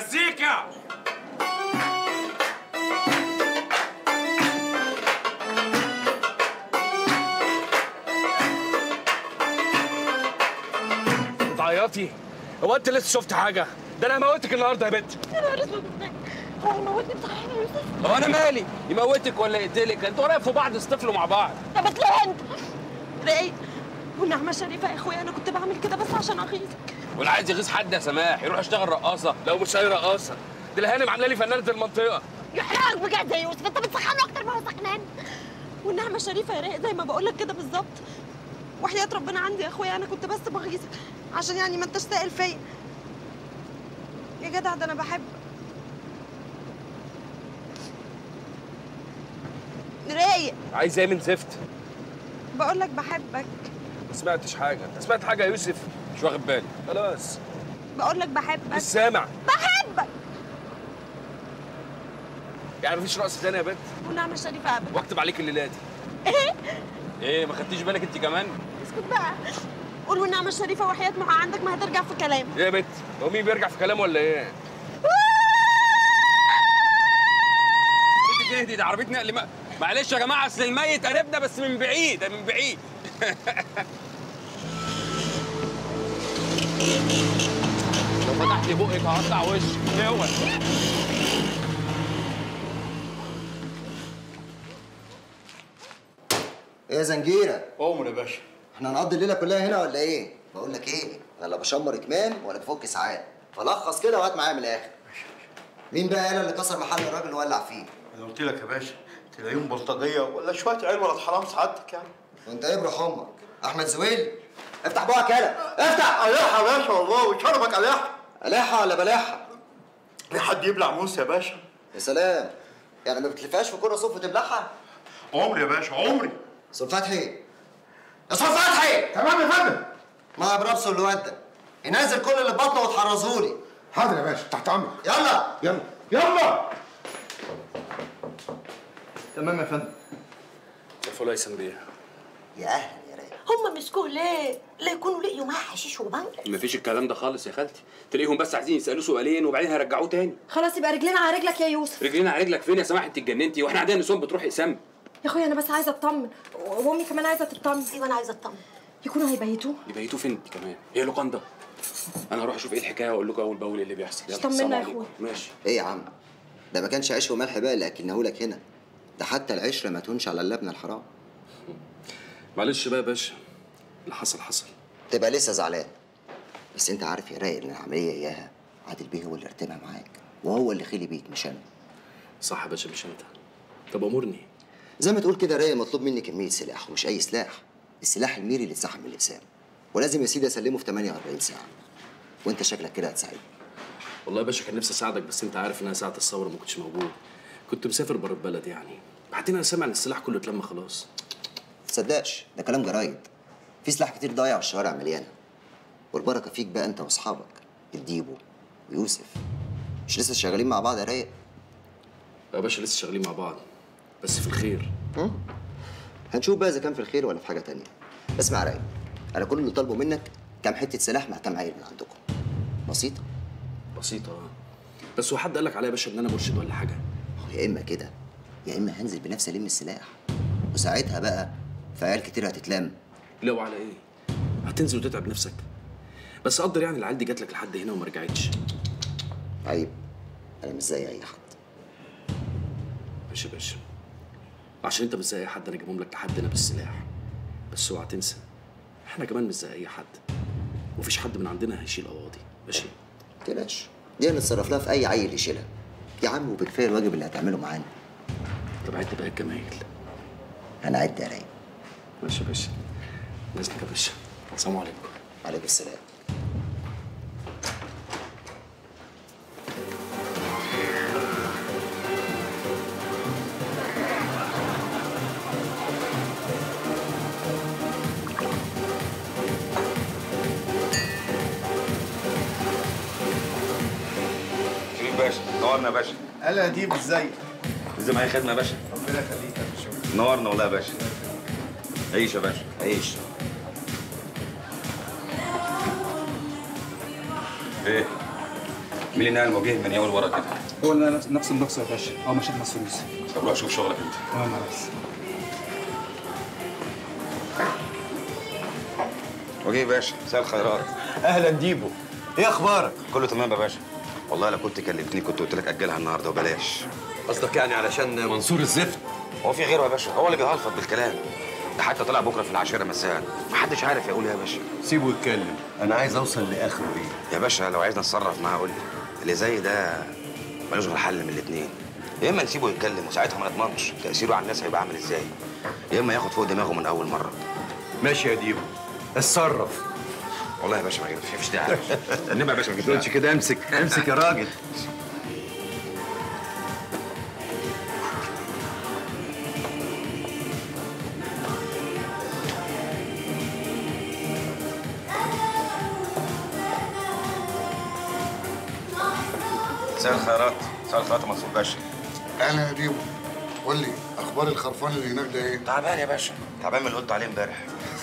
مزيكا بتعيطي هو انت لسه شفت حاجه ده انا هموتك النهارده يا بنت يا نهار اسود هو يموتني بصحيح يا يوسف هو انا مالي يموتك ولا يقتلك انتوا قريب في بعض اصطفلوا مع بعض طب اطلع انت رايق والنعمة شريفة يا اخويا انا كنت بعمل كده بس عشان اغيظك واللي عايز يغيظ حد يا سماح يروح يشتغل رقاصه لو مش اي رقاصه دي الهانم عامله لي فنانه المنطقه يحرقك بجد يا يوسف انت بتسخنه اكتر ما هو سخنان والنعمة شريفة يا رايق زي ما بقول لك كده بالظبط وحياة ربنا عندي يا اخويا انا كنت بس بغيظك عشان يعني ما انتش سائل فيا يا جدع ده انا بحبك رايق عايز ايه من زفت بقول لك بحبك ما سمعتش حاجه انت سمعت حاجه يا يوسف مش واخد بالي خلاص بقول لك بحبك مش سامع بحبك يعني مفيش رقص تاني يا بنت والنعمة شريفة ابدا واكتب عليك الليله دي ايه ايه ما خدتيش بالك انت كمان اسكت بقى قول والنعمة الشريفة وحياة محا عندك ما هترجع في كلام ايه يا بنت هو مين بيرجع في كلامه ولا ايه اهدي اهدي دي عربيه نقل ما... معلش يا جماعه اصل الميت قريبنا بس من بعيد من بعيد لو فتحت بقك هقطع وشك اوعى ايه يا زنجيره عمر يا باشا احنا هنقضي الليله كلها هنا ولا ايه بقول لك ايه انا لا بشمر كمام ولا بفك ساعات فلخص كده وهات معايا من الاخر مين بقى انا اللي كسر محل الراجل وولع فيه انا قلت لك يا باشا تلاقيهم بلطجيه ولا شويه عيال ولد حرام سعادتك يعني وانت ايه بروح امك احمد زويل افتح بقك يلا افتح قلاحة يا باشا والله وشربك قلاحة الاحه ولا بلاحه في حد يبلع موس يا باشا يا سلام يعني ما بتلفهاش في كوره صوف وتبلعها عمري يا باشا عمري استاذ فتحي يا استاذ فتحي تمام يا فندم ما برابسه اللي ودى ينزل كل اللي في بطنه وتحرزهولي حاضر يا باشا تحت امرك يلا يلا يلا تمام يا فندم شوفوا ليسن بيه يا اهلا يا رايق هم مسكوه ليه؟ لا يكونوا لقيوا معاه حشيش وبنك مفيش الكلام ده خالص يا خالتي تلاقيهم بس عايزين يسالوه سؤالين وبعدين هيرجعوه تاني خلاص يبقى رجلنا على رجلك يا يوسف رجلينا على رجلك فين يا سماح انت اتجننتي واحنا عندنا نسوان بتروح اقسام يا اخويا انا بس عايزه اطمن وامي كمان عايزه تطمن ايوه انا عايزه اطمن يكونوا هيبيتوه يبيتوه فين انت كمان هي لوكاندا انا هروح اشوف ايه الحكايه واقول لكم اول باول إيه اللي بيحصل يلا، طمنا السلام يا عليكم. أخويا. ماشي ايه يا عم ده ما كانش عيش وملح بقى اللي اكلناه لك هنا ده حتى العشره ما تهونش على اللبن الحرام معلش بقى يا باشا اللي حصل حصل تبقى لسه زعلان بس انت عارف يا رايق ان العمليه اياها عادل بيه هو اللي رتبها معاك وهو اللي خلي بيك مش انا صح يا باشا مش انت طب امرني زي ما تقول كده رايق مطلوب مني كميه سلاح ومش اي سلاح السلاح الميري اللي اتسحب من الاقسام ولازم يا سيدي اسلمه في 48 ساعه وانت شكلك كده هتساعدني والله يا باشا كان نفسي اساعدك بس انت عارف ان انا ساعه الثوره ما كنتش موجود كنت مسافر بره البلد يعني بعدين انا سامع ان السلاح كله اتلم خلاص تصدقش ده كلام جرايد في سلاح كتير ضايع والشوارع مليانه والبركه فيك بقى انت واصحابك الديبو ويوسف مش لسه شغالين مع بعض يا رايق يا باشا لسه شغالين مع بعض بس في الخير هنشوف بقى اذا كان في الخير ولا في حاجه تانية اسمع يا رايق انا كل اللي طالبه منك كام حته سلاح مع كام عيل من عندكم بسيطه بسيطه اه بس هو حد قال لك عليا يا باشا ان انا مرشد ولا حاجه هو يا اما كده يا اما هنزل بنفسي الم السلاح وساعتها بقى في عيال كتير هتتلم لا وعلى ايه هتنزل وتتعب نفسك بس قدر يعني العيال دي جات لك لحد هنا وما رجعتش عيب انا مش زي اي حد ماشي يا باشا عشان انت مش زي اي حد انا جايبهم لك لحد هنا بالسلاح بس اوعى تنسى احنا كمان مش زي اي حد ومفيش حد من عندنا هيشيل قواضي ماشي تقلقش دي هنتصرف لها في اي عيل يشيلها يا عم وبكفايه الواجب اللي هتعمله معانا طب عد بقى الجمايل هنعد يا رايق ماشي يا باشا نازلك يا باشا السلام عليكم عليكم السلام شريف باشا نورنا يا باشا قال ديب ازاي زي ما هي خدمه يا باشا ربنا يخليك يا باشا نورنا والله يا باشا عيش يا باشا عيش ايه مين اللي نقل موجه من يوم ورا كده هو اللي نفس النقص يا باشا هو مش نفس فلوس طب روح شوف شغلك انت تمام يا ريس وجيه يا باشا مساء الخيرات اهلا ديبو ايه اخبارك كله تمام يا باشا والله لو كنت كلمتني كنت قلت لك اجلها النهارده وبلاش قصدك يعني علشان منصور الزفت هو في غيره يا باشا هو اللي بيهلفط بالكلام ده حتى طلع بكره في العاشره مساء محدش عارف يقول إيه يا باشا سيبه يتكلم انا عايز اوصل لاخره ايه يا باشا لو عايزنا نتصرف معاه قول لي اللي زي ده ملوش غير حل من الاثنين يا اما نسيبه يتكلم وساعتها ما نضمنش تاثيره على الناس هيبقى عامل ازاي يا اما ياخد فوق دماغه من اول مره ماشي يا ديبو اتصرف والله يا باشا ما فيش داعي انما يا باشا ما ما تقولش كده امسك امسك يا راجل مساء الخيرات مساء الخيرات يا منصور باشا اهلا يا ديبو قول لي اخبار الخرفان اللي هناك ده ايه؟ تعبان يا باشا تعبان من اللي قلت عليه امبارح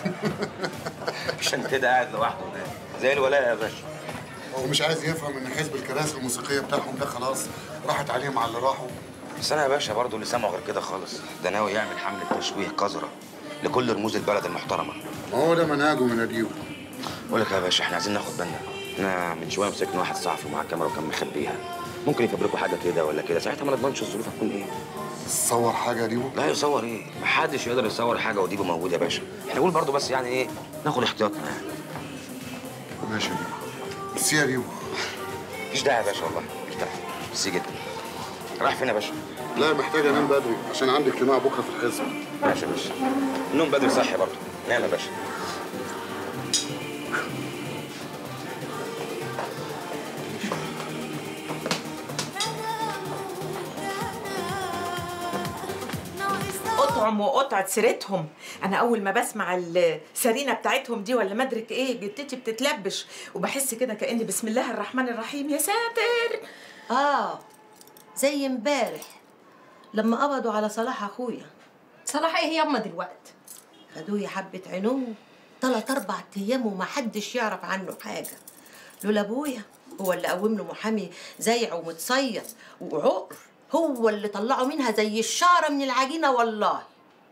عشان كده قاعد لوحده هناك زي الولاء يا باشا هو مش عايز يفهم ان حزب الكراسي الموسيقيه بتاعهم ده خلاص راحت عليهم على اللي راحوا بس انا يا باشا برضه اللي سامعه غير كده خالص ده ناوي يعمل حمله تشويه قذره لكل رموز البلد المحترمه ما هو ده منهجه من يا ديبو بقول لك يا باشا احنا عايزين ناخد بالنا احنا من شويه مسكنا واحد صحفي معاه كاميرا وكان مخبيها ممكن يفبركوا حاجه كده ولا كده ساعتها ما نضمنش الظروف هتكون ايه تصور حاجه يا ديبو لا يصور ايه محدش يقدر يصور حاجه وديبه موجود يا باشا احنا نقول برضه بس يعني ايه ناخد احتياطنا يعني ماشي يا ديبو بس يا ديبو مفيش داعي يا باشا والله مفيش داعي بس جدا رايح فين يا باشا لا محتاج انام بدري عشان عندي اجتماع بكره في الحزب ماشي يا باشا النوم بدري صحي برضه نام يا باشا قطعم وقطعة سيرتهم انا اول ما بسمع السرينه بتاعتهم دي ولا مدرك ايه جتتي بتتلبش وبحس كده كاني بسم الله الرحمن الرحيم يا ساتر اه زي امبارح لما قبضوا على صلاح اخويا صلاح ايه ياما دلوقتي خدوه يا حبة عينوه تلات أربع أيام ومحدش يعرف عنه حاجة لولا أبويا هو اللي قوم له محامي زيع ومتصيد وعقر هو اللي طلعه منها زي الشعرة من العجينة والله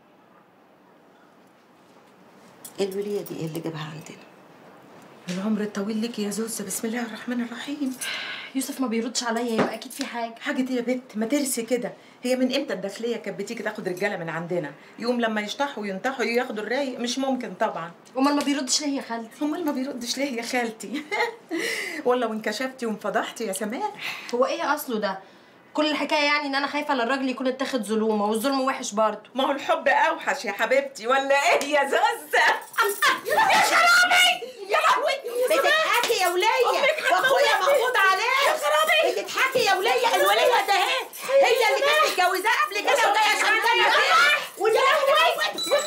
الولية دي ايه اللي جابها عندنا؟ العمر الطويل لك يا زوزة بسم الله الرحمن الرحيم يوسف ما بيردش عليا يبقى اكيد في حاجه حاجة دي يا بت ما ترسي كده هي من امتى الداخلية كانت بتيجي تاخد رجالة من عندنا يوم لما يشطحوا وينطحوا ياخدوا الرايق مش ممكن طبعا امال ما بيردش ليه يا خالتي امال ما بيردش ليه يا خالتي والله وانكشفتي وانفضحتي يا سماح هو ايه اصله ده كل الحكايه يعني ان انا خايفه ان الراجل يكون اتاخد ظلومه والظلم وحش برضه ما هو الحب اوحش يا حبيبتي ولا ايه يا زوزة يا شرابي يا لهوي بتضحكي يا ولية واخويا مقبوض عليه بتضحكي يا ولية الولية ده اهي هي اللي كانت متجوزاه قبل كده وجايه شمتانة فيه ويا لهوي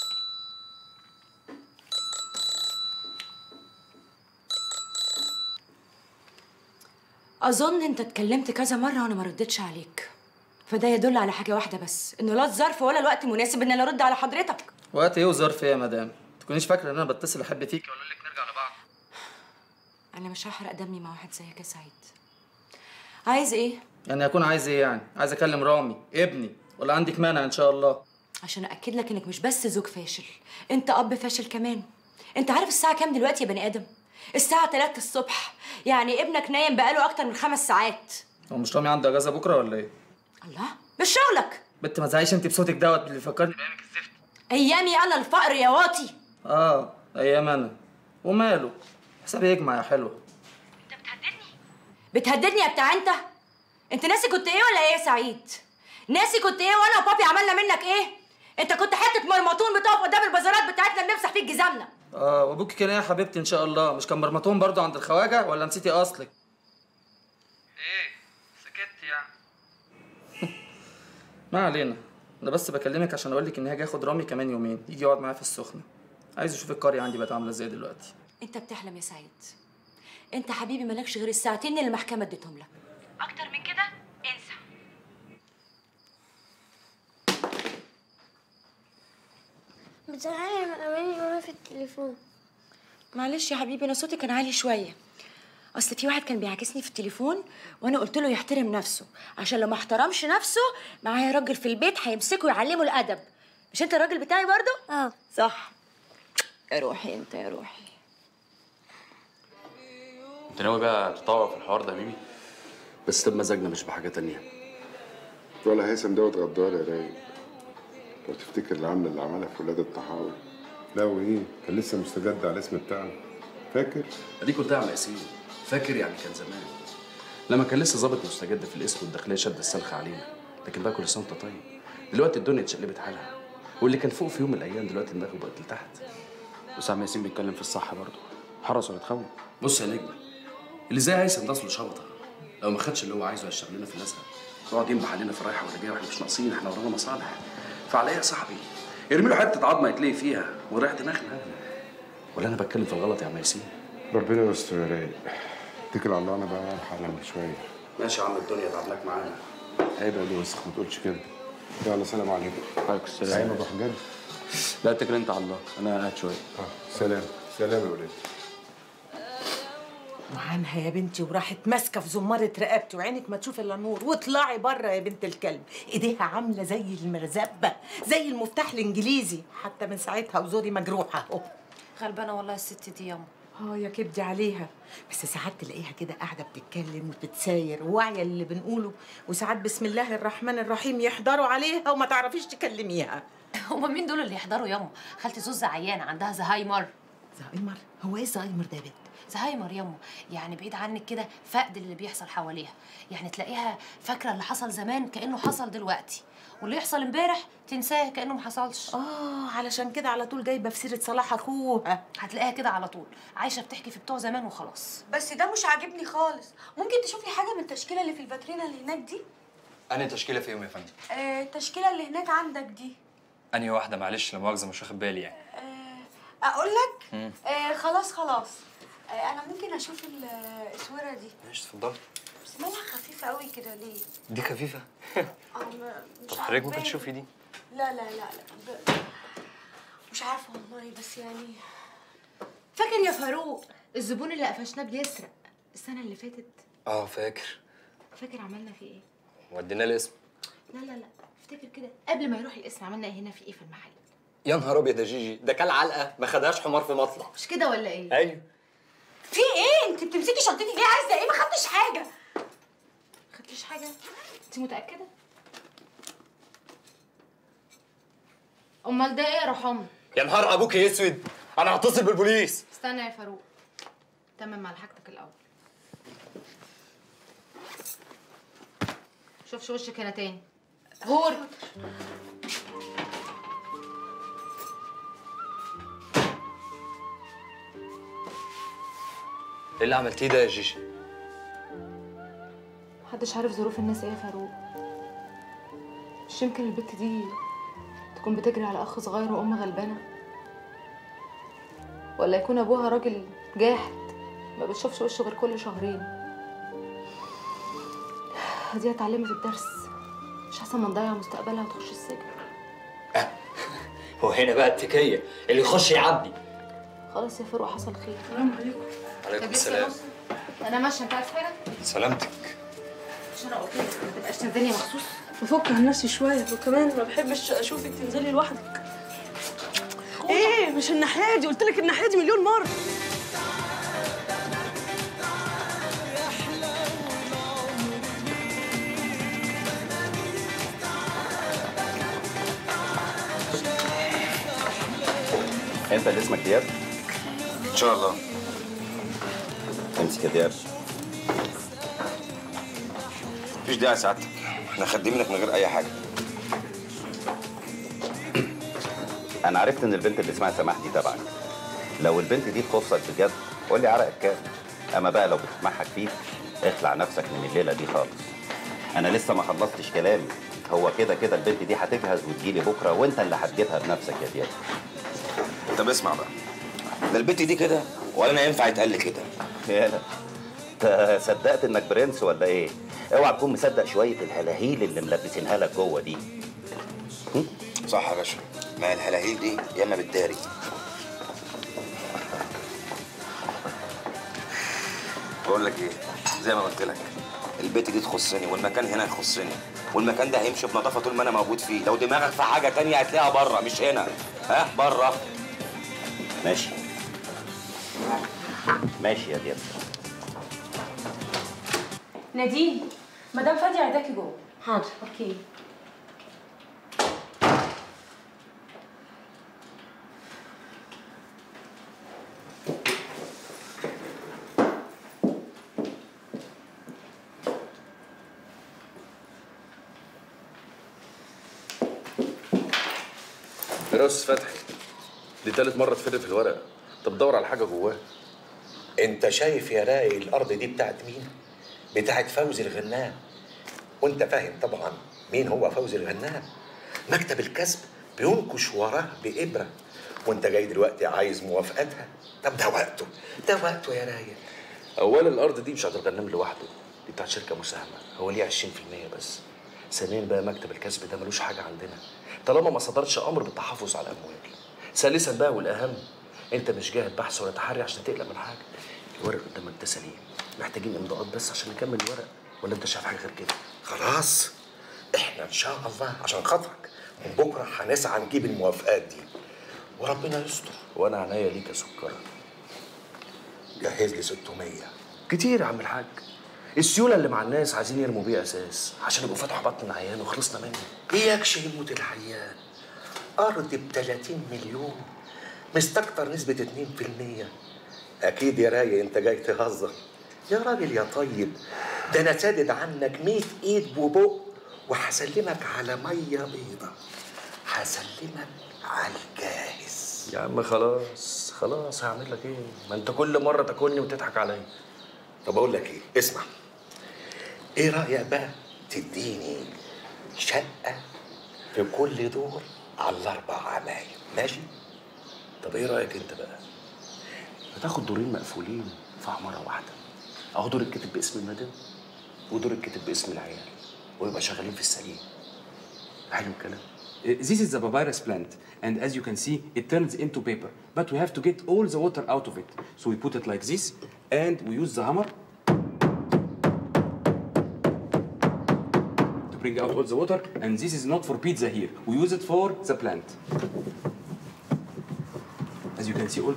اظن انت اتكلمت كذا مره وانا ما ردتش عليك فده يدل على حاجه واحده بس انه لا الظرف ولا الوقت مناسب ان انا ارد على حضرتك وقت ايه وظرف ايه يا مدام تكونيش فاكره ان انا بتصل احب فيك ولا اقول لك نرجع لبعض انا مش هحرق دمي مع واحد زيك يا سعيد عايز ايه يعني اكون عايز ايه يعني عايز اكلم رامي ابني ولا عندك مانع ان شاء الله عشان اكد لك انك مش بس زوج فاشل انت اب فاشل كمان انت عارف الساعه كام دلوقتي يا بني ادم الساعه 3 الصبح يعني ابنك نايم بقاله اكتر من خمس ساعات هو مش رامي عنده اجازه بكره ولا ايه الله مش شغلك بنت ما تزعيش انت بصوتك دوت اللي فكرني بايامك الزفت ايامي انا الفقر يا واطي اه ايام انا وماله حسابي يجمع يا حلوه بتهددني يا بتاع انت انت ناسي كنت ايه ولا ايه يا سعيد ناسي كنت ايه وانا وبابي عملنا منك ايه انت كنت حته مرمطون بتقف قدام البازارات بتاعتنا بنمسح فيك جزامنا اه وابوك كان ايه يا حبيبتي ان شاء الله مش كان مرمطون برضو عند الخواجه ولا نسيتي اصلك ايه سكت يعني ما علينا انا بس بكلمك عشان اقول لك ان هاجي اخد رامي كمان يومين يجي يقعد معايا في السخنه عايز اشوف القريه عندي بقت عامله ازاي دلوقتي انت بتحلم يا سعيد انت حبيبي مالكش غير الساعتين اللي المحكمه اديتهم لك اكتر من كده انسى بتزعلي من اماني وانا في التليفون معلش يا حبيبي انا صوتي كان عالي شويه اصل في واحد كان بيعاكسني في التليفون وانا قلت له يحترم نفسه عشان لو ما احترمش نفسه معايا راجل في البيت هيمسكه ويعلمه الادب مش انت الراجل بتاعي برضه اه صح يا روحي انت يا روحي انت ناوي بقى تطور في الحوار ده يا ميمي بس بمزاجنا مش بحاجه تانية ولا هيثم دوت غدار يا رايق لو تفتكر العملة اللي عملها في ولاد الطحاوي لا وايه كان لسه مستجد على الاسم بتاعنا فاكر اديك قلتها يا ياسين فاكر يعني كان زمان لما كان لسه ظابط مستجد في الاسم والداخليه شد السلخ علينا لكن بقى كل سنه وانت طيب دلوقتي الدنيا اتشقلبت حالها واللي كان فوق في يوم من الايام دلوقتي دماغه بقت لتحت وسام ياسين بيتكلم في الصح برضه حرص ولا تخون بص يا نجم اللي زي هيثم ده اصله شبطه لو ما خدش اللي هو عايزه هيشتغل لنا في الازرق يقعد ينبح علينا في الرايحه والجايه واحنا مش ناقصين احنا ورانا مصالح فعلى ايه يا صاحبي ارمي له حته عظمه يتلقي فيها وريح دماغنا ولا انا بتكلم في الغلط يا عم ياسين ربنا يستر يا رايق اتكل على الله انا بقى الحق لما شويه ماشي يا عم الدنيا تعبناك معانا عيب يا دي وسخ ما تقولش كده يلا سلام عليكم عليكم السلام عيب ابو حجاج لا اتكل انت على الله انا قاعد شويه سلام سلام يا ولاد وعنها يا بنتي وراحت ماسكه في زماره رقبتي وعينك ما تشوف الا النور واطلعي بره يا بنت الكلب ايديها عامله زي المرزبه زي المفتاح الانجليزي حتى من ساعتها وزوري مجروحه اهو غلبانه والله الست دي ياما اه يا كبدي عليها بس ساعات تلاقيها كده قاعده بتتكلم وبتتساير وواعيه اللي بنقوله وساعات بسم الله الرحمن الرحيم يحضروا عليها وما تعرفيش تكلميها هما مين دول اللي يحضروا ياما خالتي زوزة عيانه عندها زهايمر زهايمر هو ايه زهايمر ده يا بنت زهايمر ياما يعني بعيد عنك كده فقد اللي بيحصل حواليها يعني تلاقيها فاكره اللي حصل زمان كانه حصل دلوقتي واللي يحصل امبارح تنساه كانه ما حصلش اه علشان كده على طول جايبه في سيره صلاح اخوها هتلاقيها كده على طول عايشه بتحكي في بتوع زمان وخلاص بس ده مش عاجبني خالص ممكن تشوف لي حاجه من التشكيله اللي في الفاترينا اللي هناك دي أنهي تشكيلة فيهم يا فندم؟ آه، التشكيله اللي هناك عندك دي أنهي واحدة معلش لا مؤاخذة مش واخد بالي يعني اقول لك مم. آه خلاص خلاص آه انا ممكن اشوف ال- الاسوره دي ماشي اتفضلي بس مالها خفيفه قوي كده ليه دي خفيفة اه ما- مش طب حضرتك ممكن عارفة. تشوفي دي لا لا لا لا ب... مش عارفه والله بس يعني فاكر يا فاروق الزبون اللي قفشناه بيسرق السنه اللي فاتت اه فاكر فاكر عملنا فيه ايه ودينا الاسم لا لا لا افتكر كده قبل ما يروح القسم عملنا ايه هنا في ايه في المحل يا نهار ابيض يا جيجي ده كان علقة ما خدهاش حمار في مطلع مش كده ولا ايه ايوه في ايه انت بتمسكي شنطتي ليه عايزه ايه ما خدتش حاجه خدتيش حاجه انت متاكده امال ده ايه يا رحمه يا نهار ابوك يا اسود انا هتصل بالبوليس استنى يا فاروق تمم على حاجتك الاول شوفش وشك هنا تاني غور ايه اللي عملتيه ده يا جيجي محدش عارف ظروف الناس ايه يا فاروق مش يمكن البت دي تكون بتجري على اخ صغير وام غلبانه ولا يكون ابوها راجل جاحد ما بتشوفش وشه غير كل شهرين دي اتعلمت الدرس مش احسن ما نضيع مستقبلها وتخش السجن هو هنا بقى التكية اللي يخش يعبي خلاص يا فاروق حصل خير السلام عليكم عليكم السلام انا ماشيه انت عايز حاجه سلامتك مش انا قلت لك ما تبقاش تنزلي مخصوص بفك عن نفسي شويه وكمان ما بحبش اشوفك تنزلي لوحدك ايه مش الناحيه دي قلت لك الناحيه دي مليون مره انت اللي اسمك دياب؟ ان شاء الله امسك يا دياب مفيش داعي سعادتك احنا خدمينك من غير اي حاجه انا عرفت ان البنت اللي اسمها سماح دي تبعك لو البنت دي تخصك بجد قول لي عرقك كام اما بقى لو بتسمعها كتير اخلع نفسك من الليله دي خالص انا لسه ما خلصتش كلامي هو كده كده البنت دي هتجهز وتجيلي بكره وانت اللي هتجيبها بنفسك يا دياب طب اسمع بقى ده البنت دي كده ولا انا ينفع يتقال لي كده يالا انت صدقت انك برنس ولا ايه اوعى تكون مصدق شويه الهلاهيل اللي ملبسينها لك جوه دي صح يا باشا ما الهلاهيل دي يا اما بتداري بقول لك ايه زي ما قلت لك البيت دي تخصني والمكان هنا يخصني والمكان ده هيمشي بنظافه طول ما انا موجود فيه لو دماغك في حاجه تانية هتلاقيها بره مش هنا ها بره ماشي ماشي يا دياب نادين مدام فادي عايزاكي جوه حاضر اوكي فراس فتحي دي تالت مرة تفرق في الورق طب بدور على حاجة جواه انت شايف يا راي الارض دي بتاعت مين بتاعت فوزي الغنام وانت فاهم طبعا مين هو فوزي الغنام مكتب الكسب بينكش وراه بإبرة وانت جاي دلوقتي عايز موافقتها طب ده وقته ده وقته يا راي أولا الأرض دي مش بتاعت الغنام لوحده دي بتاعت شركة مساهمة هو ليه 20% بس ثانيا بقى مكتب الكسب ده ملوش حاجة عندنا طالما ما صدرش أمر بالتحفظ على الأموال ثالثا بقى والأهم أنت مش جاهد بحث ولا تحري عشان تقلق من حاجة الورق قدامك ده سليم محتاجين إمضاءات بس عشان نكمل الورق ولا أنت شايف حاجة غير كده خلاص احنا ان شاء الله عشان خاطرك من بكره هنسعى نجيب الموافقات دي وربنا يستر وأنا عينيا ليك يا سكر جهز لي 600 كتير يا عم الحاج السيولة اللي مع الناس عايزين يرموا بيه أساس عشان يبقوا فتحوا بطن العيان وخلصنا منه اياكش يموت العيان ارض ب 30 مليون مستكتر نسبة 2% أكيد يا راي أنت جاي تهزر يا راجل يا طيب ده أنا سادد عنك 100 إيد وبق وهسلمك على مية بيضة هسلمك على الجاهز يا عم خلاص خلاص هعمل لك ايه؟ ما انت كل مره تاكلني وتضحك عليا طب اقول لك ايه؟ اسمع ايه رايك بقى تديني شقه في كل دور على الاربع عمايل ماشي؟ طب ايه رايك انت بقى؟ هتاخد دورين مقفولين في عماره واحده اهو دور الكتب باسم المدام ودور الكتب باسم العيال ويبقى شغالين في السليم حلو الكلام Uh, This is the papyrus plant, and as you can see, it turns into paper. But we have to get all the water out of it. So we put it like this, and we use the hammer to bring out all the water. And this is not for pizza here. We use it for the plant. As you can see, all.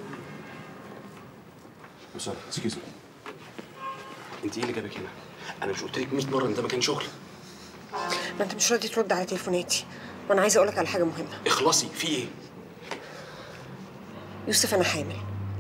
Oh, sorry, excuse me. انت ايه اللي جابك هنا؟ انا مش قلت لك 100 مره ان ده مكان شغل ما انت مش راضي ترد على تليفوناتي وانا عايزه اقول لك على حاجه مهمه اخلصي في ايه؟ يوسف انا حامل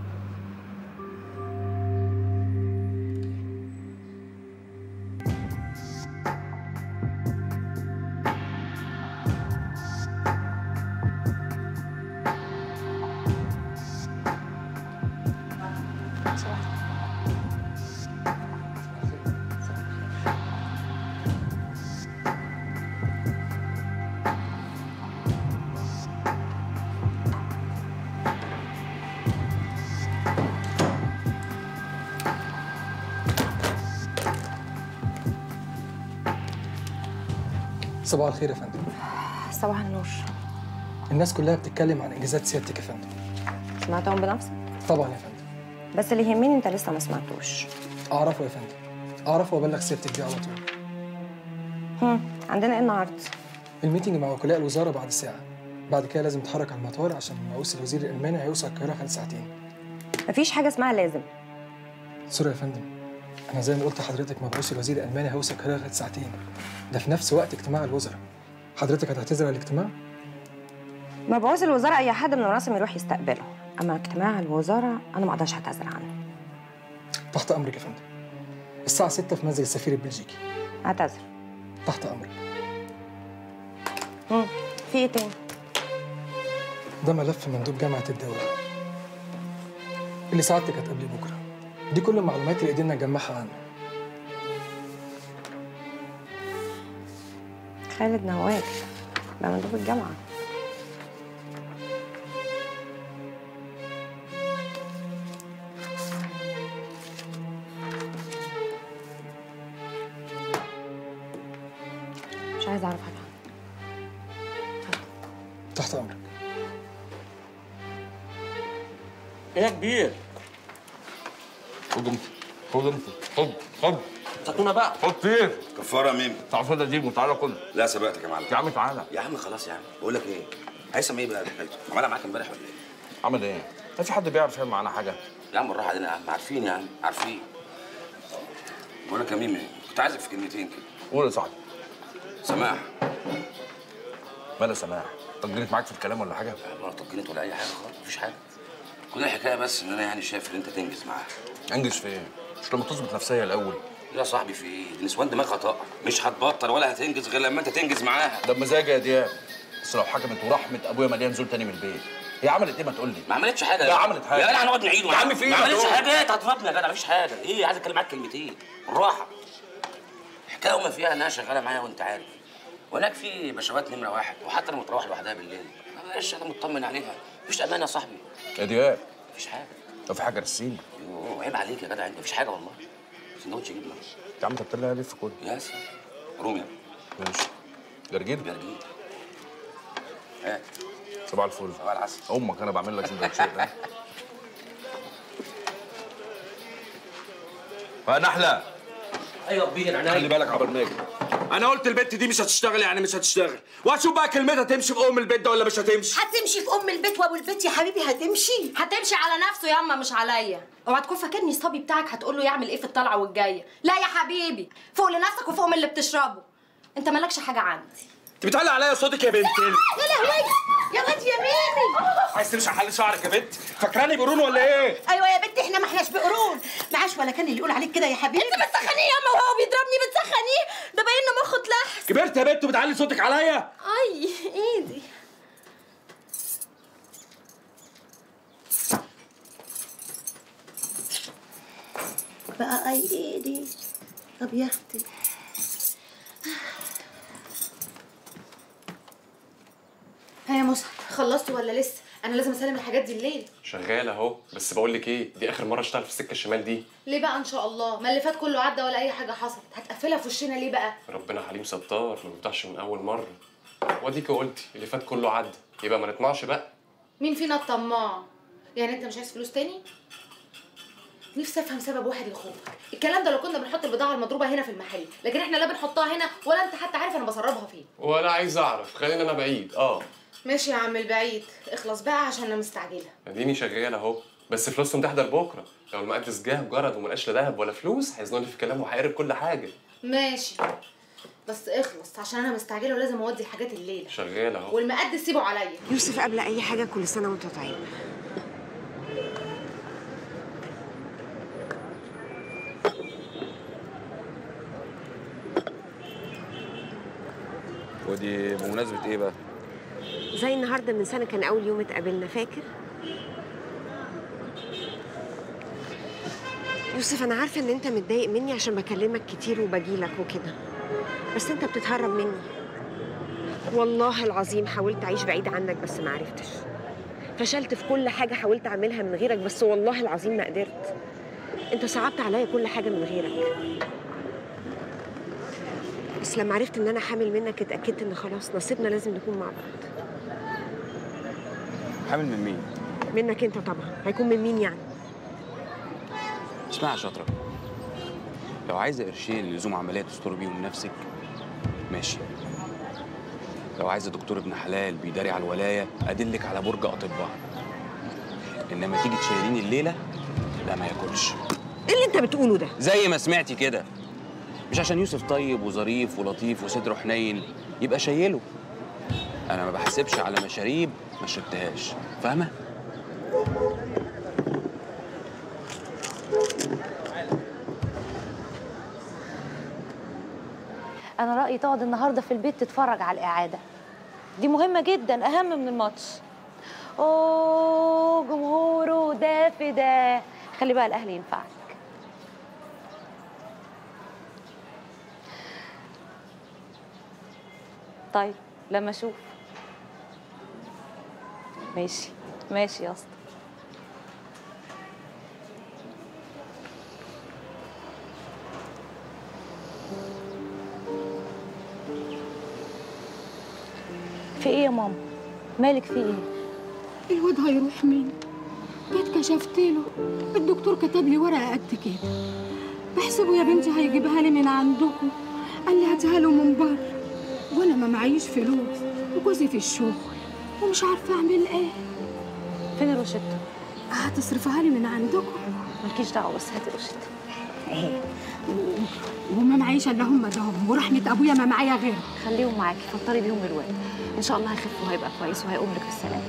صباح الخير يا فندم صباح النور الناس كلها بتتكلم عن انجازات سيادتك يا فندم سمعتهم بنفسك طبعا يا فندم بس اللي يهمني انت لسه ما سمعتوش اعرفه يا فندم اعرفه وابلغ سيادتك بيه على طول هم. عندنا ايه النهارده الميتنج مع وكلاء الوزاره بعد ساعه بعد كده لازم نتحرك على المطار عشان مبعوث الوزير الالماني هيوصل القاهره خلال ساعتين مفيش حاجه اسمها لازم سوري يا فندم انا زي ما قلت لحضرتك مبعوث الوزير الالماني هيوصل القاهره خلال ساعتين ده في نفس وقت اجتماع الوزراء حضرتك هتعتذر عن الاجتماع مبعوث الوزراء اي حد من الرسم يروح يستقبله اما اجتماع الوزراء انا ما اقدرش اعتذر عنه تحت امرك يا فندم الساعه 6 في منزل السفير البلجيكي اعتذر تحت امرك هم. في ايه تاني ده ملف مندوب جامعه الدوله اللي سعادتك هتقابليه بكره دي كل المعلومات اللي قدرنا نجمعها عنه خالد نواف ده مندوب الجامعه مش عايزه اعرف حاجه تحت امرك ايه يا كبير قدم خد انت خد خد زيتونه بقى خد فين كفاره مين تعال خد دي وتعالى كل لا سبقتك يا معلم يا عم تعالى يا عم خلاص يا عم بقول لك ايه هيثم ايه بقى حكايته عملها معاك امبارح ولا ايه عمل ايه ما في حد بيعرف يعمل معانا حاجه يا عم بالراحه علينا يا عم عارفين يا عم عارفين بقول لك يا ميمي كنت عايزك في كلمتين كده قول يا صاحبي سماح مالها سماح طجنت معاك في الكلام ولا حاجه ولا طجنت ولا اي حاجه خالص مفيش حاجه كل الحكايه بس ان انا يعني شايف ان انت تنجز معاها انجز في ايه مش لما تظبط نفسيه الاول يا صاحبي في ايه النسوان دماغها طاقه مش هتبطل ولا هتنجز غير لما انت تنجز معاها ده بمزاجي يا دياب بس لو حكمت ورحمه ابويا مليان زول تاني من البيت هي عملت ايه ما تقول لي ما عملتش حاجه لا عملت حاجه لا لا هنقعد نعيد يا عم في ايه ما عملتش هتقول؟ حاجه ايه هتفضني يا جدع مفيش حاجه ايه عايز اتكلم معاك كلمتين بالراحه حكايه وما فيها انها شغاله معايا وانت عارف وهناك في بشوات نمره واحد وحتى لما تروح لوحدها بالليل معلش انا مطمن عليها مفيش امان يا صاحبي يا دياب مفيش حاجه لو في حاجه رسيني يوه عيب عليك يا جدع انت مفيش حاجه والله سندوتش جبنه يا عم طب لها لف كل يا سلام روميا ماشي جرجير جرجير ها صباح الفل صباح العسل امك انا بعمل لك سندوتشات ها؟ يا نحله ايوه كبير عينيا خلي بالك عبر ما اجي انا قلت البت دي مش هتشتغل يعني مش هتشتغل وهشوف بقى كلمتها تمشي في ام البيت ده ولا مش هتمشي هتمشي في ام البيت وابو البيت يا حبيبي هتمشي هتمشي على نفسه يا اما مش عليا اوعى تكون فاكرني الصبي بتاعك هتقول له يعمل ايه في الطلعه والجايه لا يا حبيبي فوق لنفسك وفوق من اللي بتشربه انت مالكش حاجه عندي انت بتعلق عليا صوتك يا بنت ال- يا لهوي يا واد يا ميمي عايز تمشي حل شعرك يا بنت فاكراني برون ولا ايه ايوه يا بنتي احنا ما احناش بقرون معاش ولا كان اللي يقول عليك كده يا حبيبي انت بتسخنيه يا اما وهو بيضربني بتسخنيه ده باين ان مخه اتلحس كبرت يا بنت وبتعلي صوتك عليا اي ايدي بقى اي ايدي طب يا اختي ها يا مصعب خلصتوا ولا لسه انا لازم اسلم الحاجات دي الليل شغال اهو بس بقول لك ايه دي اخر مره اشتغل في السكه الشمال دي ليه بقى ان شاء الله ما اللي فات كله عدى ولا اي حاجه حصلت هتقفلها في وشنا ليه بقى ربنا حليم ستار ما بيفتحش من اول مره واديك قلتي اللي فات كله عدى يبقى ما نطمعش بقى مين فينا الطماع يعني انت مش عايز فلوس تاني نفسي افهم سبب واحد لخوفك الكلام ده لو كنا بنحط البضاعه المضروبه هنا في المحل لكن احنا لا بنحطها هنا ولا انت حتى عارف انا بسربها فين ولا عايز اعرف خلينا انا بعيد اه ماشي يا عم البعيد اخلص بقى عشان انا مستعجله اديني شغال اهو بس فلوسهم تحضر بكره لو المقدس جه وجرد وما لقاش لا ذهب ولا فلوس هيزنوني في كلامه وهيقرب كل حاجه ماشي بس اخلص عشان انا مستعجله ولازم اودي الحاجات الليله شغال اهو والمقدس سيبه عليا يوسف قبل اي حاجه كل سنه وانت طيب ودي بمناسبه ايه بقى زي النهارده من سنه كان اول يوم اتقابلنا فاكر يوسف انا عارفه ان انت متضايق مني عشان بكلمك كتير وبجيلك وكده بس انت بتتهرب مني والله العظيم حاولت اعيش بعيد عنك بس ما عرفتش فشلت في كل حاجه حاولت اعملها من غيرك بس والله العظيم ما قدرت انت صعبت عليا كل حاجه من غيرك بس لما عرفت ان انا حامل منك اتاكدت ان خلاص نصيبنا لازم نكون مع بعض حامل من مين منك انت طبعا هيكون من مين يعني اسمعي يا شاطره لو عايزه قرشين لزوم عمليه تستر بيهم نفسك ماشي لو عايزه دكتور ابن حلال بيداري على الولايه ادلك على برج اطباء انما تيجي تشيليني الليله لا ما ياكلش ايه اللي انت بتقوله ده زي ما سمعتي كده مش عشان يوسف طيب وظريف ولطيف وصدره حنين يبقى شايله انا ما بحسبش على مشاريب ما شربتهاش فاهمه انا رايي تقعد النهارده في البيت تتفرج على الاعاده دي مهمه جدا اهم من الماتش اوه جمهوره ده في ده خلي بقى الاهلي ينفعك طيب لما اشوف ماشي ماشي يا اسطى في ايه يا ماما مالك في ايه الواد هيروح مني جيت كشفت له الدكتور كتب لي ورقه قد كده بحسبه يا بنتي هيجيبها لي من عندكم قال لي هاتها له من بره وانا ما معيش فلوس وجوزي في الشغل ومش عارفه اعمل ايه فين الروشته هتصرفها لي من عندكم مالكيش دعوه بس هاتي روشته اهي وما معيش الا هم دهم ورحمه ابويا ما معايا غير خليهم معاكي فطري بيهم الواد ان شاء الله هيخف وهيبقى كويس وهيقوم لك بالسلامه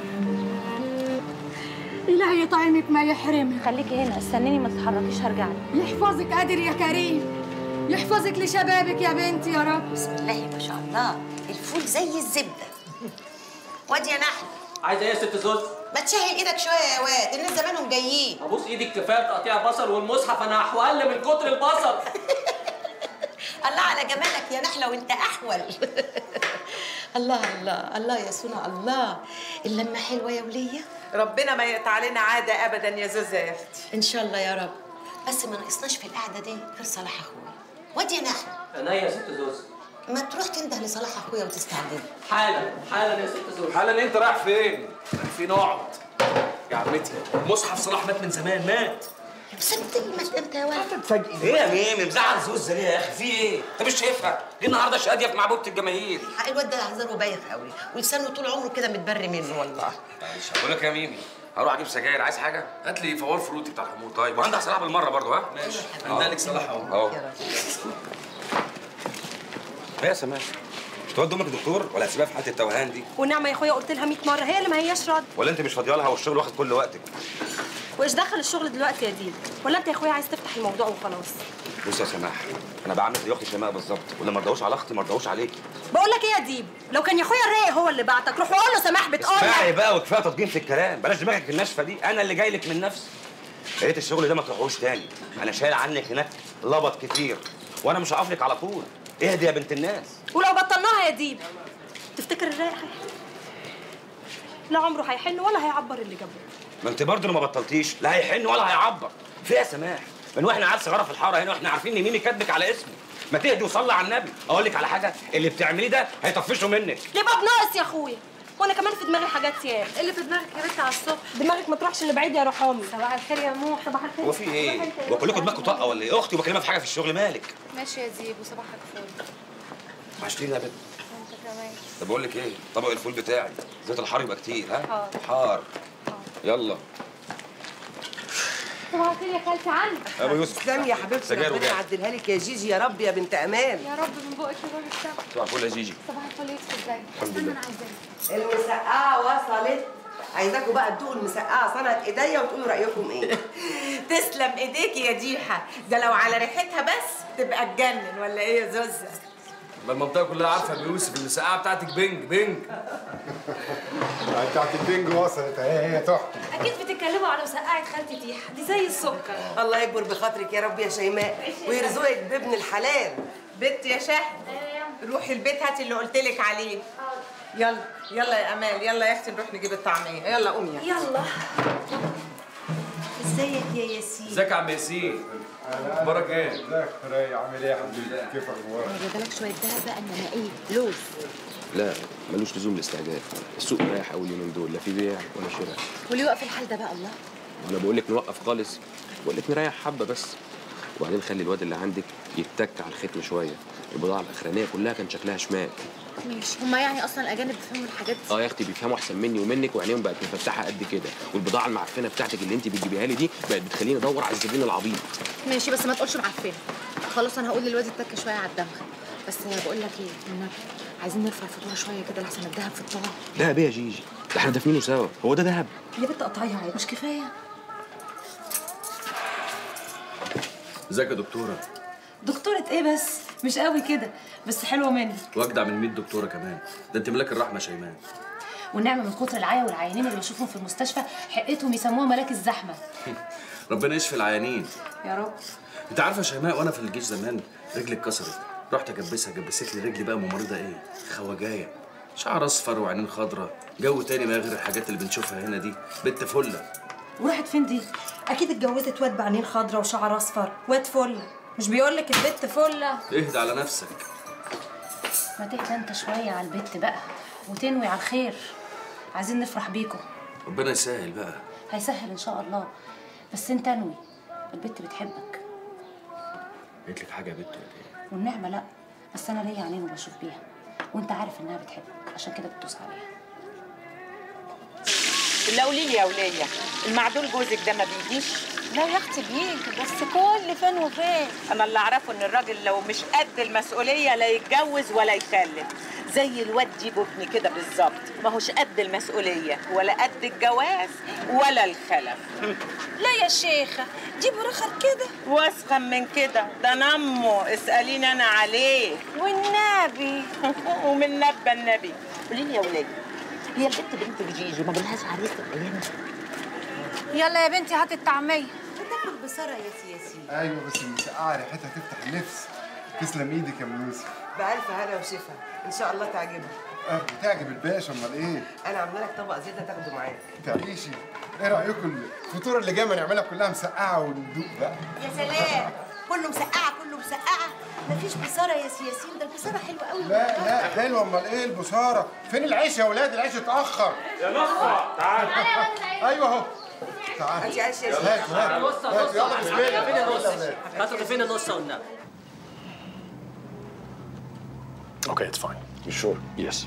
الهي يطعمك ما يحرمك خليكي هنا استنيني ما تتحركيش هرجع لك يحفظك قادر يا كريم يحفظك لشبابك يا بنتي يا رب بسم الله ما شاء الله الفول زي الزبده واد يا نحل عايزه ايه يا ست زوز؟ ما تشهل ايدك شويه يا واد الناس زمانهم جايين ابوس ايدك كفايه تقطيع بصل والمصحف انا هحول من كتر البصل الله على جمالك يا نحله وانت احول الله الله الله يا سنة الله اللمه حلوه يا وليه ربنا ما يقطع علينا عاده ابدا يا زوزه يا اختي ان شاء الله يا رب بس ما ناقصناش في القعده دي غير صلاح اخويا واد يا نحل انا يا ست زوز ما تروح تنده لصلاح اخويا وتستعجل حالا حالا يا ست زوز حالا انت رايح فين؟ في نقعد يا عمتي مصحف صلاح مات من زمان مات سبت المات انت يا واد تتفاجئي ايه يا ميمي مزعل زوزه ليه يا اخي في ايه انت مش شايفها دي النهارده شاديه في معبوبه الجماهير حق الواد ده هزاره بايخ قوي ولسانه طول عمره كده متبري منه والله معلش هقول لك يا ميمي هروح اجيب سجاير عايز حاجه هات لي فوار فروتي بتاع الحمور طيب وعندك صلاح بالمره برضه ها ماشي أهو. عندك صلاح اهو اهو ايه يا سماح تود امك دكتور ولا هتسيبها في حاله التوهان دي والنعمه يا اخويا قلت لها 100 مره هي اللي ما هياش راضيه ولا انت مش فاضيه لها والشغل واخد كل وقتك وايش دخل الشغل دلوقتي يا ديل ولا انت يا اخويا عايز تفتح الموضوع وخلاص بص يا سماح انا بعمل زي اختي شيماء بالظبط واللي ما رضاوش على اختي ما رضاوش عليكي بقول لك ايه يا ديب لو كان يا اخويا الرايق هو اللي بعتك روح قول له سماح بتقول اسمعي بقى وكفايه تضجين في الكلام بلاش دماغك الناشفه دي انا اللي جاي لك من نفسي يا ريت الشغل ده ما تروحوش تاني انا شايل عنك هناك لبط كتير وانا مش هقف لك على طول اهدي يا بنت الناس ولو بطلناها يا ديب تفتكر الرايق هيحن لا عمره هيحن ولا هيعبر اللي جابه ما انت برضه ما بطلتيش لا هيحن ولا هيعبر في إيه يا سماح من واحنا عيال صغيره في الحاره هنا واحنا عارفين ان ميمي كاتبك على اسمه ما تهدي وصلي على النبي اقول لك على حاجه اللي بتعمليه ده هيطفشه منك يبقى بناقص يا اخويا وانا كمان في دماغي حاجات ياما اللي في دماغك يا بنت على الصبح دماغك ما تروحش لبعيد يا روح امي صباح الخير يا نوح صباح الخير هو في ايه؟ هو كلكم دماغكم طاقه ولا ايه؟ اختي وبكلمها في حاجه في الشغل مالك؟ ماشي يا زيب وصباحك فل وحشتيني يا بنت وانت كمان طب بقول لك ايه؟ طبق الفول بتاعي زيت الحار يبقى كتير ها؟ حاضر. حار يلا صباح الخير يا خالتي عني يا ابو يوسف تسلمي يا حبيبتي سجاير ربنا وجاي يعدلها لك يا جيجي يا رب يا بنت امان يا رب من بقك يا باب السما صباح الفل يا جيجي صباح الفل يوسف ازاي الحمد لله. انا عايزاك المسقعه وصلت عايزاكوا بقى تدوقوا المسقعه صنعت ايديا وتقولوا رايكم ايه تسلم ايديكي يا ديحه ده لو على ريحتها بس تبقى تجنن ولا ايه يا زوزه ما المنطقه كلها عارفه يا يوسف المسقعه بتاعتك بنج بنج بتاعت البنج وصلت اهي هي تحفه اكيد بتتكلموا على مسقعه خالتي تيحه دي زي السكر الله يكبر بخاطرك يا رب يا شيماء ويرزقك بابن الحلال بنت يا شهد روحي البيت هاتي اللي قلت لك عليه يلا يلا يا امال يلا يا اختي نروح نجيب الطعميه يلا قومي يا يلا ازيك يا ياسين ازيك يا عم ياسين اخبارك ايه؟ ازيك رايق عامل ايه يا حبيبي كيف اخبارك جايبه لك شويه دهب بقى انما ايه لوز لا ملوش لزوم الاستعجال السوق رايح اول يومين دول لا في بيع ولا شراء واللي يوقف الحال ده بقى الله وانا بقول لك نوقف خالص بقول لك نريح حبه بس وبعدين خلي الواد اللي عندك يتك على الختم شويه البضاعه الاخرانيه كلها كان شكلها شمال ماشي هما يعني اصلا الاجانب بيفهموا الحاجات دي اه يا اختي بيفهموا احسن مني ومنك وعينيهم بقت مفتحه قد كده والبضاعه المعفنه بتاعتك اللي انت بتجيبيها لي دي بقت بتخليني ادور على الزبون العبيط ماشي بس ما تقولش معفنه خلاص انا هقول للواد يتك شويه على الدمغ بس بقول لك ايه النبي عايزين نرفع الفاتوره شويه كده لحسن الدهب في الطاعه دهب ايه يا جيجي ده احنا دافنينه سوا هو ده دهب يا بنت قطعيها عيب مش كفايه ازيك يا دكتوره دكتورة ايه بس مش قوي كده بس حلوه منك واجدع من 100 دكتوره كمان ده انت ملاك الرحمه شيماء والنعمه من كتر العيا والعيانين اللي بنشوفهم في المستشفى حقتهم يسموها ملاك الزحمه ربنا يشفي العيانين يا رب انت عارفه يا شيماء وانا في الجيش زمان رجلي اتكسرت رحت اجبسها جبست لي رجلي بقى ممرضه ايه خواجايه شعر اصفر وعينين خضرة جو تاني ما غير الحاجات اللي بنشوفها هنا دي بنت فله وراحت فين دي اكيد اتجوزت واد بعينين خضرا وشعر اصفر واد فله مش بيقول لك البت فله اهدى على نفسك ما تهدى انت شويه على البت بقى وتنوي على الخير عايزين نفرح بيكم ربنا يسهل بقى هيسهل ان شاء الله بس انت انوي البت بتحبك قالت لك حاجه يا بنت ولا ايه والنعمه لا بس انا ليا عينين وبشوف بيها وانت عارف انها بتحبك عشان كده بتدوس عليها لا قولي لي يا ولية المعدول جوزك ده ما بيجيش لا يا اختي بيجي بس كل فين وفين انا اللي اعرفه ان الراجل لو مش قد المسؤوليه لا يتجوز ولا يخلف زي الواد جيبو ابني كده بالظبط ما هوش قد المسؤوليه ولا قد الجواز ولا الخلف لا يا شيخه جيبوا رخر كده واسخن من كده ده نمه اساليني انا عليه والنبي ومن نبى النبي قولي لي يا ولية هي البنت بنت جيجي ما جالهاش عريس الايام يلا يا بنتي هات الطعميه بتاكل بسرعه يا سياسي ايوه بس المسقعه ريحتها تفتح النفس تسلم ايدك يا ام يوسف بألف هنا وشفا ان شاء الله تعجبك اه تعجب الباشا امال ايه انا عامله لك طبق زياده تاخده معاك تعيشي ايه رايكم الفطور اللي جايه ما نعملها كلها مسقعه وندوق بقى يا سلام كله مسقعه كله مسقعه مفيش بصاره يا سياسين ده البصاره حلوه قوي لا لا حلوه امال ايه البصاره فين العيش يا ولاد العيش اتاخر يا نصة، تعال. ايوه اهو تعال هاتي عيش يا هات سيدي. هات نص، هات نص، يلا بسم الله فين النص؟ يلا يا ولاد. هاتوا فين النص والنبي Okay, it's fine. You sure? Yes.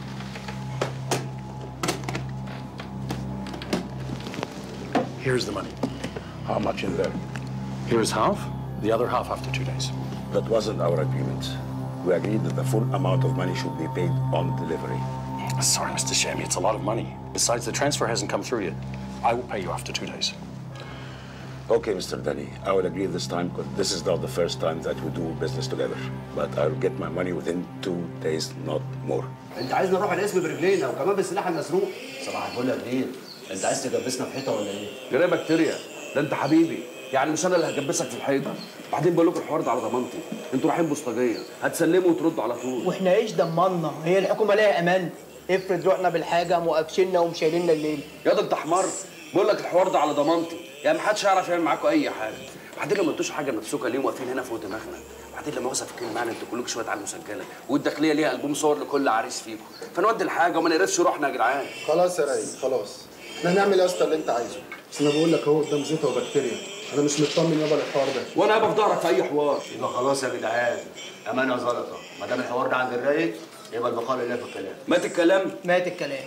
Here's the money. How much in there? Here's half, the other half after two days. That wasn't our agreement. We agreed that the full amount of money should be paid on delivery. Sorry, Mr. Shammy, it's a lot of money. Besides, the transfer hasn't come through yet. I will pay you after two days. Okay, Mr. Denny, I will agree this time because this is not the first time that we do business together. But I'll get my money within two days, not more. انت عايزنا نروح القسم برجلينا وكمان بالسلاح المسروق صباح الفل يا كبير انت عايز تجبسنا في حيطه ولا ايه؟ جرى بكتيريا ده انت حبيبي يعني مش انا اللي هجبسك في الحيطه بعدين بقول لكم الحوار ده على ضمانتي انتوا رايحين بوسطجيه هتسلموا وتردوا على طول واحنا ايش ضمنا هي الحكومه ليها امان افرض رحنا بالحاجه موقفشنا ومشايليننا الليل يا ده انت حمار بقول لك الحوار ده على ضمانتي يعني محدش هيعرف يعمل معاكم اي حاجه بعدين لما انتوش حاجه ممسوكه ليه واقفين هنا فوق دماغنا بعدين لما اوصف الكلمه معانا انتوا كلكم شويه على المسجله والداخليه ليها البوم صور لكل عريس فيكم فنودي الحاجه وما نقرفش روحنا يا جدعان خلاص يا رايق خلاص احنا هنعمل يا اسطى اللي انت عايزه بس انا بقول لك اهو قدام زيطه وبكتيريا انا مش مطمن يابا للحوار ده وانا هبقى في ظهرك في اي حوار يبقى خلاص يا جدعان امانه زلطه ما دام الحوار ده عند الرايق يبقى البقاء لله في الكلام مات الكلام مات الكلام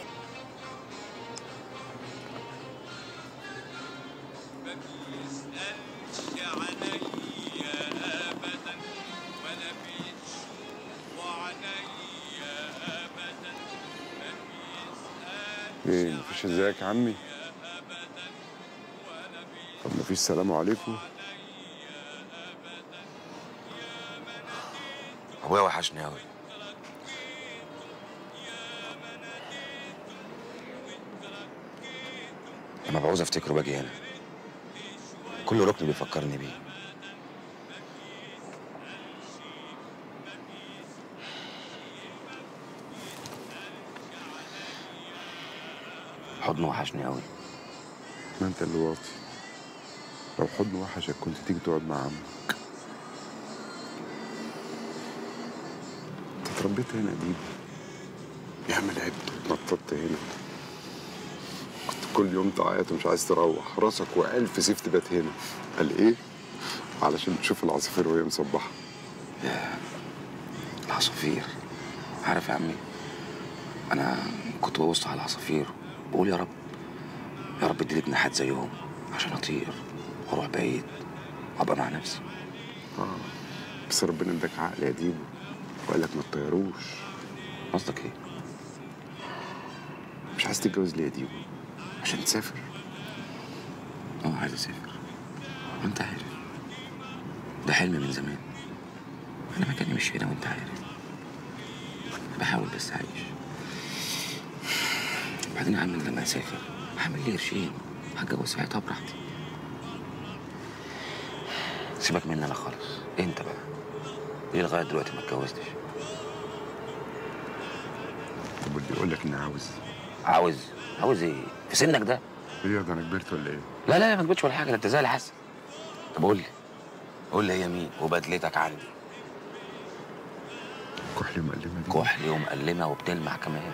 ايه مفيش ازيك يا عمي طب مفيش سلام عليكم ابويا وحشني قوي لما بعوز افتكره باجي هنا كل ركن بيفكرني بيه حضنه وحشني قوي ما انت اللي واطي لو حضن وحشك كنت تيجي تقعد مع عمك انت اتربيت هنا دي يا عم لعبت اتنططت هنا كنت كل يوم تعيط ومش عايز تروح راسك وقال في سيف تبات هنا قال ايه علشان تشوف العصافير وهي مصبحه يا العصافير عارف يا عمي انا كنت ببص على العصافير بقول يا رب يا رب اديني جناحات زيهم عشان اطير واروح بعيد وابقى مع نفسي اه بس ربنا اداك عقل يا ديبو وقال لك ما تطيروش قصدك ايه؟ مش عايز تتجوز ليه يا ديبو؟ عشان تسافر اه عايز اسافر ما انت عارف ده حلم من زمان انا مكاني مش هنا وانت عارف بحاول بس اعيش بعدين يا عم لما اسافر هعمل لي قرشين هتجوز ساعتها براحتي سيبك مني انا خالص انت بقى ليه لغايه دلوقتي ما اتجوزتش طب واللي يقول لك اني عاوز عاوز عاوز ايه في سنك ده ايه ده انا كبرت ولا ايه؟ لا لا ما تقولش ولا حاجه ده انت زي الحسن طب قول لي قول لي هي مين وبدلتك عندي كحلي مقلمه دي كحلي ومقلمه وبتلمع كمان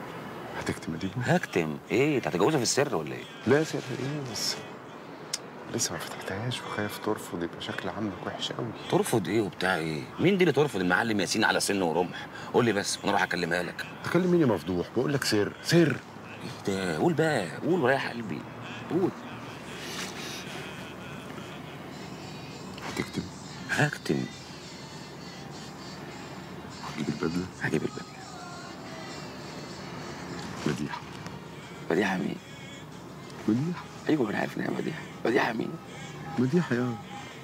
هتكتم دي هكتم ايه انت هتتجوزها في السر ولا ايه لا يا سيدي ايه بس لسه ما فتحتهاش وخايف ترفض يبقى شكل عمك وحش قوي ترفض ايه وبتاع ايه مين دي اللي ترفض المعلم ياسين على سن ورمح قول لي بس وانا اروح اكلمها لك تكلم مين يا مفضوح بقول لك سر سر ده قول بقى قول ورايح قلبي قول هتكتب هكتم هجيب البدله هجيب البدله مديحه مديحه مين؟ مديحه ايوه انا عارف ان هي مديحه مديحه مين؟ مديحه يا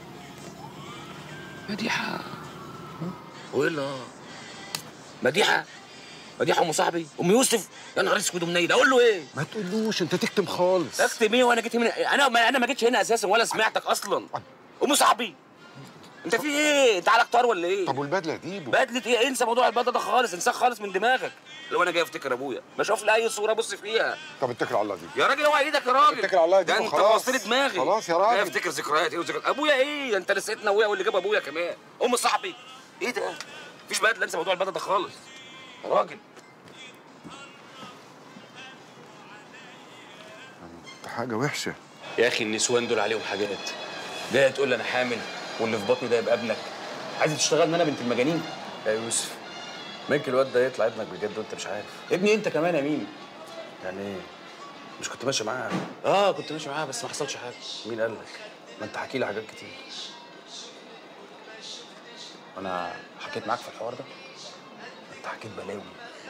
مديحه وايه اللي آه؟ مديحه مديحه ام صاحبي ام يوسف يا نهار اسود ومنيل اقول له ايه؟ ما تقولوش انت تكتم خالص اكتب ايه وانا جيت هنا انا ما انا ما جيتش هنا اساسا ولا سمعتك اصلا ام صاحبي انت في ايه؟ انت على كتار ولا ايه؟ طب والبدله جيبه بدله ايه؟ انسى موضوع البدله ده خالص انساه خالص من دماغك لو انا جاي افتكر ابويا ما اشوف لي اي صوره ابص فيها طب اتكل على الله دي يا راجل اوعى ايدك يا راجل اتكل على الله دي ده انت وخلاص. بوظت لي دماغي خلاص يا راجل. جاي افتكر ذكريات ايه وذكريات ابويا ايه ده انت نسيتنا ابويا واللي جاب ابويا كمان ام صاحبي ايه ده مفيش بدله انسى موضوع البدله ده خالص يا راجل ده حاجه وحشه يا اخي النسوان دول عليهم حاجات جايه تقول لي انا حامل واللي في بطني ده يبقى ابنك عايزه تشتغل انا بنت المجانين يا يوسف ممكن الواد ده يطلع ابنك بجد وانت مش عارف ابني انت كمان يا ميمي يعني ايه مش كنت ماشي معاه اه كنت ماشي معاها بس ما حصلش حاجه مين قال لك ما انت حكي لي حاجات كتير انا حكيت معاك في الحوار ده انت حكيت بلاوي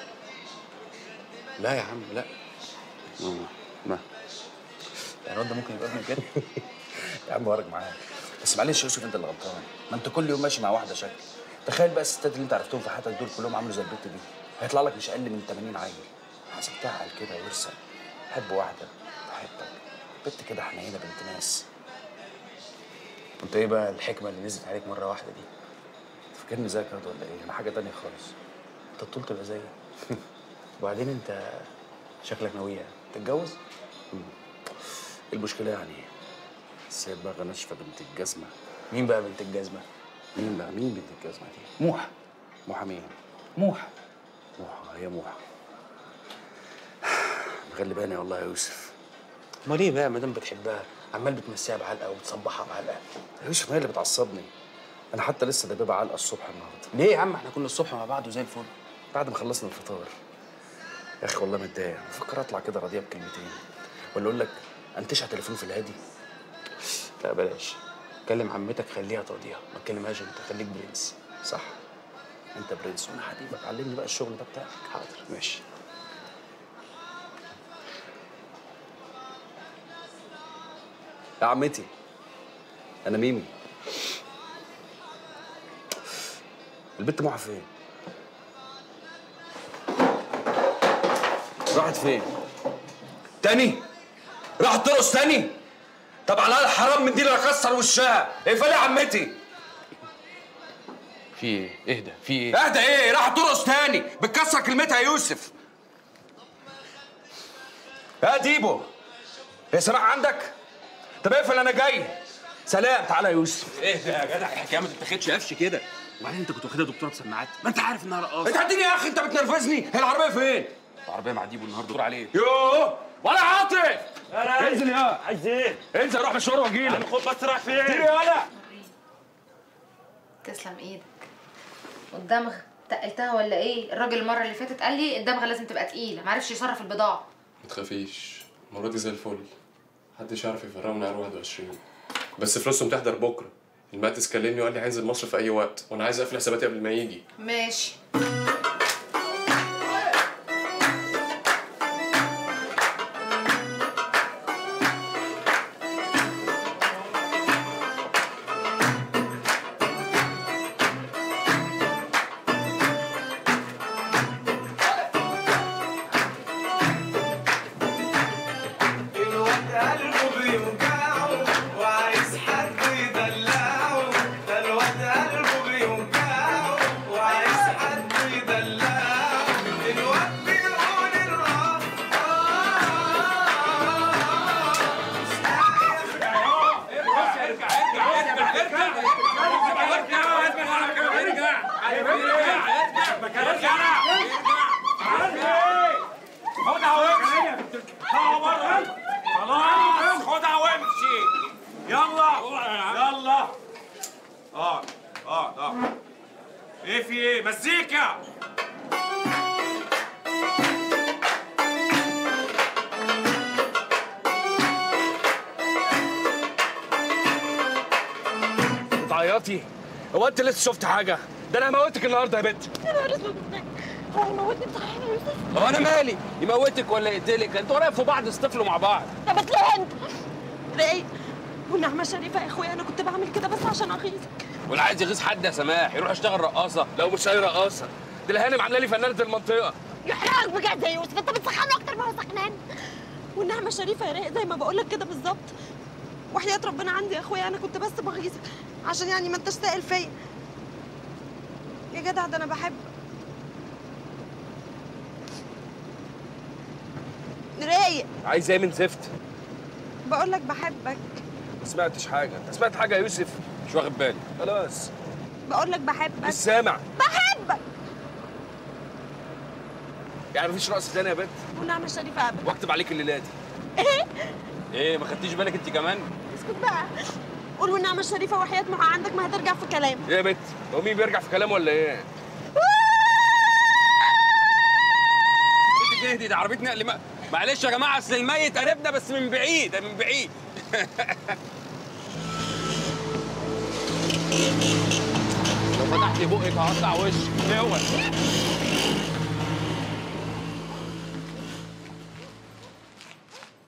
لا يا عم لا ما يعني الواد ده ممكن يبقى ابني بجد يا عم ورج معاك بس معلش يا يوسف انت اللي غلطان ما انت كل يوم ماشي مع واحده شكل تخيل بقى الستات اللي انت عرفتهم في حياتك دول كلهم عملوا زي البت دي هيطلع لك مش اقل من 80 عيل حسبتها على كده ورثه حب واحده تحبك بنت كده حنينه بنت ناس انت ايه بقى الحكمه اللي نزلت عليك مره واحده دي فاكرني زيك ياض ولا ايه انا حاجه تانية خالص انت طول تبقى زيي وبعدين انت شكلك ناوية تتجوز المشكله يعني السيد بقى ناشفه بنت الجزمه مين بقى بنت الجزمه مين بقى مين بنت الجزمه دي موحة موحة مين موحة موحة هي موحة مغلباني والله يا يوسف امال ايه بقى ما دام بتحبها عمال بتمسيها بعلقه وبتصبحها بعلقه يا يوسف ما هي اللي بتعصبني انا حتى لسه دبابه علقه الصبح النهارده ليه يا عم احنا كنا الصبح مع بعض وزي الفل بعد ما خلصنا الفطار يا اخي والله متضايق بفكر اطلع كده راضيه بكلمتين ولا اقول لك انتشع تليفون في الهادي لا بلاش كلم عمتك خليها تقضيها ما تكلمهاش انت خليك برنس صح انت برنس وانا حبيبك علمني بقى الشغل ده بتاعك حاضر ماشي يا عمتي انا ميمي البت موحة فين راحت فين تاني راحت ترقص تاني طب على الأقل حرام من دي اللي اكسر وشها اقفلي يا عمتي في ايه اهدى في ايه اهدى ايه راحت ترقص تاني بتكسر كلمتها يا يوسف يا ديبو هي سماع عندك طب اقفل انا جاي سلام تعالى يا يوسف اهدى يا جدع الحكايه ما تتاخدش قفش كده وبعدين انت كنت واخدها دكتوره بسماعات ما انت عارف انها رقاصه انت هتديني يا اخي انت بتنرفزني هي العربيه فين العربيه مع ديبو النهارده دور عليه يوه ولا عاطف انزل يا عايز ايه؟ انزل روح مشوار واجيلك هناخد بس رايح فين؟ تيجي يالا تسلم ايدك والدمغ تقلتها ولا ايه الراجل المره اللي فاتت قال لي الدمغه لازم تبقى تقيله معرفش يصرف البضاعه ما تخافيش المرة دي زي الفل محدش يعرف يفرقنا من عيار 21 بس فلوسهم تحضر بكرة المهندس كلمني وقال لي هينزل مصر في أي وقت وأنا عايز أقفل حساباتي قبل ما يجي ماشي الواد قلبه بيوجعه وعايز حد يدلعه ده الواد قلبه بيوجعه وعايز حد يدلعه بتعيطي هو انت لسه شفت حاجه ده انا هموتك النهارده يا بنت يا نهار اسود هو يموتني بصحيح يا يوسف هو انا مالي يموتك ولا يقتلك انتوا قريب في بعض اصطفلوا مع بعض طب اطلع انت رايق والنعمة شريفة يا اخويا انا كنت بعمل كده بس عشان اغيظك واللي عايز يغيظ حد يا سماح يروح يشتغل رقاصه لو مش اي رقاصه دي الهانم عامله لي فنانه المنطقه يحرقك بجد يا يوسف انت بتسخنه اكتر ما هو سخنان والنعمة شريفة يا رايق زي ما بقول لك كده بالظبط وحياة ربنا عندي يا اخويا انا كنت بس بغيظك عشان يعني ما انتش سائل فيا يا جدع ده انا بحبك رايق عايز ايه من زفت بقول لك بحبك ما سمعتش حاجه انت سمعت حاجه يا يوسف مش واخد بالي خلاص بقول لك بحبك مش سامع بحبك يعني مفيش رقص تاني يا بنت والنعمة شريفة ابدا واكتب عليك الليله دي ايه ايه ما خدتيش بالك انت كمان اسكت بقى قول والنعمة الشريفة وحياة محا عندك ما هترجع في كلام ايه يا بنت هو مين بيرجع في كلامه ولا ايه انت تهدي ده عربيه نقل ما... معلش يا جماعه اصل الميت قريبنا بس من بعيد من بعيد لو فتحت بقك هقطع وشك اوعى